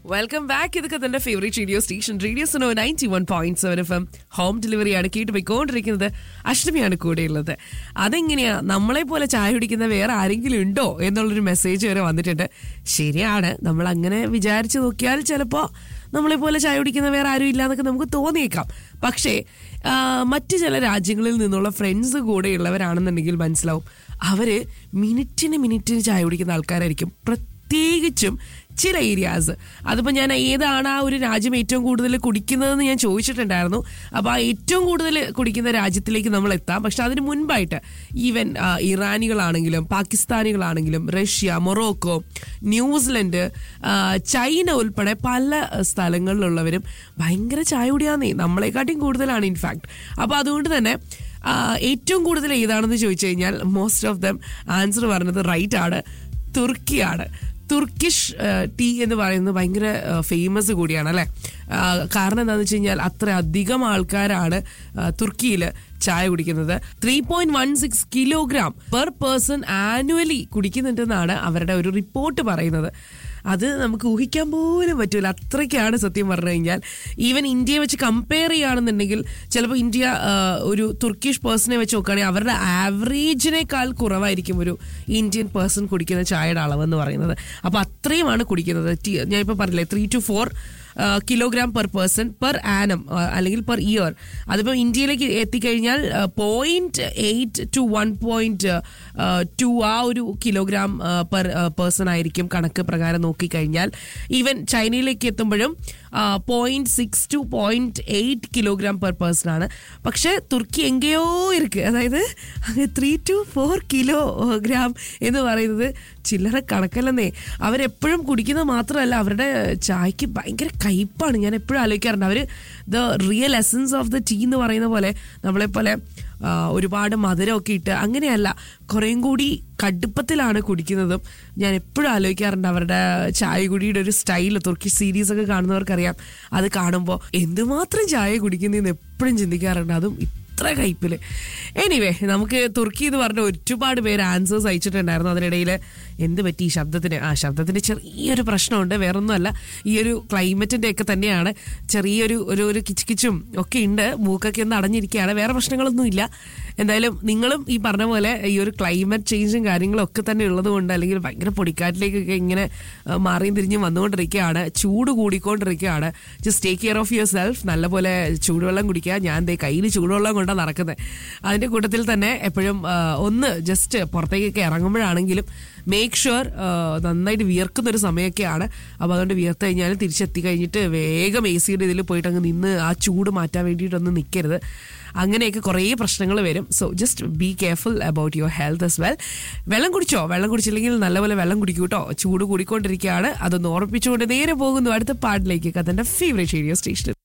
welcome back ഇതൊക്കെ തന്റെ favourite radio station radio Suno ninety one point seven F M home ഡെലിവറിയാണ് കേട്ട് പോയിക്കൊണ്ടിരിക്കുന്നത് അഷ്ടമിയാണ് കൂടെയുള്ളത് അതെങ്ങനെയാ നമ്മളെ പോലെ ചായ കുടിക്കുന്ന വേറെ ആരെങ്കിലും ഉണ്ടോ എന്നുള്ളൊരു മെസ്സേജ് വരെ വന്നിട്ടുണ്ട് ശരിയാണ് നമ്മൾ അങ്ങനെ വിചാരിച്ചു നോക്കിയാൽ ചിലപ്പോ നമ്മളെ പോലെ ചായ കുടിക്കുന്ന വേറെ ആരും ഇല്ലാന്നൊക്കെ നമുക്ക് തോന്നിയേക്കാം പക്ഷേ ആ, മറ്റു ചില രാജ്യങ്ങളിൽ നിന്നുള്ള ഫ്രണ്ട്സ് കൂടെയുള്ളവരാണെന്നുണ്ടെങ്കിൽ മനസ്സിലാവും അവര് മിനിറ്റിന് മിനിറ്റിന് ചായ കുടിക്കുന്ന ആൾക്കാരായിരിക്കും പ്രത്യേകിച്ചും ചില ഏരിയാസ് അതിപ്പോൾ ഞാൻ ഏതാണ് ആ ഒരു രാജ്യം ഏറ്റവും കൂടുതൽ കുടിക്കുന്നതെന്ന് ഞാൻ ചോദിച്ചിട്ടുണ്ടായിരുന്നു അപ്പോൾ ആ ഏറ്റവും കൂടുതൽ കുടിക്കുന്ന രാജ്യത്തിലേക്ക് നമ്മൾ എത്താം പക്ഷെ അതിന് മുൻപായിട്ട് ഈവൻ ആ, ഇറാനികളാണെങ്കിലും പാകിസ്ഥാനികളാണെങ്കിലും റഷ്യ മൊറോക്കോ ന്യൂസിലൻഡ് ആ, ചൈന ഉൾപ്പെടെ പല സ്ഥലങ്ങളിലുള്ളവരും ഭയങ്കര ചായ കുടിയാന്നേ നമ്മളെക്കാട്ടിയും കൂടുതലാണ് ഇൻഫാക്ട് അപ്പോൾ അതുകൊണ്ട് തന്നെ ആ, ഏറ്റവും കൂടുതൽ ഏതാണെന്ന് ചോദിച്ചു കഴിഞ്ഞാൽ മോസ്റ്റ് ഓഫ് ദം ആൻസർ പറഞ്ഞത് റൈറ്റ് ആണ് തുർക്കിയാണ് തുർക്കിഷ് ടീ എന്ന് പറയുന്നത് ഭയങ്കര ഫേമസ് കൂടിയാണ് അല്ലേ ആ, കാരണം എന്താണെന്ന് വെച്ച് കഴിഞ്ഞാൽ അത്ര അധികം ആൾക്കാരാണ് തുർക്കിയിൽ ചായ കുടിക്കുന്നത് three point one six kilogram per person annually കുടിക്കുന്നുണ്ടെന്നാണ് അവരുടെ ഒരു റിപ്പോർട്ട് പറയുന്നത് അത് നമുക്ക് ഊഹിക്കാൻ പോലും പറ്റൂല അത്രയ്ക്കാണ് സത്യം പറഞ്ഞു കഴിഞ്ഞാൽ ഈവൻ ഇന്ത്യയെ വെച്ച് കമ്പയർ ചെയ്യുകയാണെന്നുണ്ടെങ്കിൽ ചിലപ്പോൾ ഇന്ത്യ ആ, ഒരു തുർക്കിഷ് പേഴ്സണെ വെച്ച് നോക്കുകയാണെങ്കിൽ അവരുടെ ആവറേജിനേക്കാൾ കുറവായിരിക്കും ഒരു ഇന്ത്യൻ പേഴ്സൺ കുടിക്കുന്ന ചായയുടെ അളവെന്ന് പറയുന്നത് അപ്പോൾ അത്രയുമാണ് കുടിക്കുന്നത് ടി- ഞാൻ ഇപ്പോൾ പറഞ്ഞില്ലേ three two four kilogram per person per annum അല്ലെങ്കിൽ പെർ ഇയർ അതിപ്പോൾ ഇന്ത്യയിലേക്ക് എത്തിക്കഴിഞ്ഞാൽ point eight two one point two ആ ഒരു കിലോഗ്രാം പെർ പേഴ്സൺ ആയിരിക്കും കണക്ക് പ്രകാരം നോക്കിക്കഴിഞ്ഞാൽ ഈവൻ ചൈനയിലേക്ക് എത്തുമ്പോഴും point six two point eight kilogram per person ആണ് പക്ഷേ തുർക്കി എങ്കയോ ഇருக்கு അതായത് three two four kilogram എന്ന് പറയുന്നത് ചില്ലറ കണക്കല്ലെന്നേ അവരെപ്പോഴും കുടിക്കുന്നത് മാത്രമല്ല അവരുടെ ചായക്ക് ഭയങ്കര കയ്പാണ് ഞാൻ എപ്പോഴും ആലോചിക്കാറുണ്ട് അവർ the real essence of the tea എന്ന് പറയുന്ന പോലെ നമ്മളെ പോലെ ആ, ഒരുപാട് മധുരമൊക്കെ ഇട്ട് അങ്ങനെയല്ല കുറേയും കൂടി കടുപ്പത്തിലാണ് കുടിക്കുന്നതും ഞാൻ എപ്പോഴും ആലോചിക്കാറുണ്ട് അവരുടെ ചായ കുടിയുടെ ഒരു സ്റ്റൈൽ തുർക്കി സീരീസ് ഒക്കെ കാണുന്നവർക്കറിയാം അത് കാണുമ്പോൾ എന്തുമാത്രം ചായ കുടിക്കുന്നതെന്ന് എപ്പോഴും ചിന്തിക്കാറുണ്ട് അതും ഇത്ര കയ്പില് എനിവേ നമുക്ക് തുർക്കി എന്ന് പറഞ്ഞ ഒരുപാട് പേര് ആൻസേഴ്സ് അയച്ചിട്ടുണ്ടായിരുന്നു അതിനിടയിൽ എന്ത് പറ്റി ഈ ശബ്ദത്തിന് ആ ശബ്ദത്തിന് ചെറിയൊരു പ്രശ്നമുണ്ട് വേറൊന്നുമല്ല ഈ ഒരു ക്ലൈമറ്റിന്റെ ഒക്കെ തന്നെയാണ് ചെറിയൊരു ഒരു ഒരു കിച്ചുകിച്ചും ഒക്കെ ഉണ്ട് മൂക്കൊക്കെ ഒന്ന് അടഞ്ഞിരിക്കുകയാണ് വേറെ പ്രശ്നങ്ങളൊന്നും ഇല്ല എന്തായാലും നിങ്ങളും ഈ പറഞ്ഞ പോലെ ഈ ഒരു ക്ലൈമറ്റ് ചേഞ്ചും കാര്യങ്ങളും ഒക്കെ തന്നെ ഉള്ളത് കൊണ്ട് അല്ലെങ്കിൽ ഭയങ്കര പൊടിക്കാറ്റിലേക്കൊക്കെ ഇങ്ങനെ ആ, മാറിയും തിരിഞ്ഞും വന്നുകൊണ്ടിരിക്കുകയാണ് ചൂട് കൂടിക്കൊണ്ടിരിക്കുകയാണ് just take care of yourself നല്ലപോലെ ചൂടുവെള്ളം കുടിക്കുക ഞാൻ ദേ കയ്യിൽ ചൂടുവെള്ളം കൊണ്ടാണ് നടക്കുന്നത് അതിന്റെ കൂട്ടത്തിൽ തന്നെ എപ്പോഴും ആ, ഒന്ന് ജസ്റ്റ് പുറത്തേക്കൊക്കെ ഇറങ്ങുമ്പോഴാണെങ്കിലും മേക്ക് ഷുവർ നന്നായിട്ട് വിയർക്കുന്ന ഒരു സമയമൊക്കെയാണ് അപ്പോൾ അതുകൊണ്ട് വിയർത്ത് കഴിഞ്ഞാൽ തിരിച്ചെത്തി കഴിഞ്ഞിട്ട് വേഗം എ സിയുടെ ഇതിൽ പോയിട്ട് അങ്ങ് നിന്ന് ആ ചൂട് മാറ്റാൻ വേണ്ടിയിട്ടൊന്നും നിൽക്കരുത് അങ്ങനെയൊക്കെ കുറേ പ്രശ്നങ്ങൾ വരും so just be careful about your health as well വെള്ളം കുടിച്ചോ വെള്ളം കുടിച്ചില്ലെങ്കിൽ നല്ലപോലെ വെള്ളം കുടിക്കൂ കേട്ടോ ചൂട് കൂടിക്കൊണ്ടിരിക്കുകയാണ് അതൊന്ന് ഓർപ്പിച്ചുകൊണ്ട് നേരെ പോകുന്നു അടുത്ത പാട്ടിലേക്ക് കഥൻ്റെ ഫേവറേറ്റ് റേഡിയോ സ്റ്റേഷൻ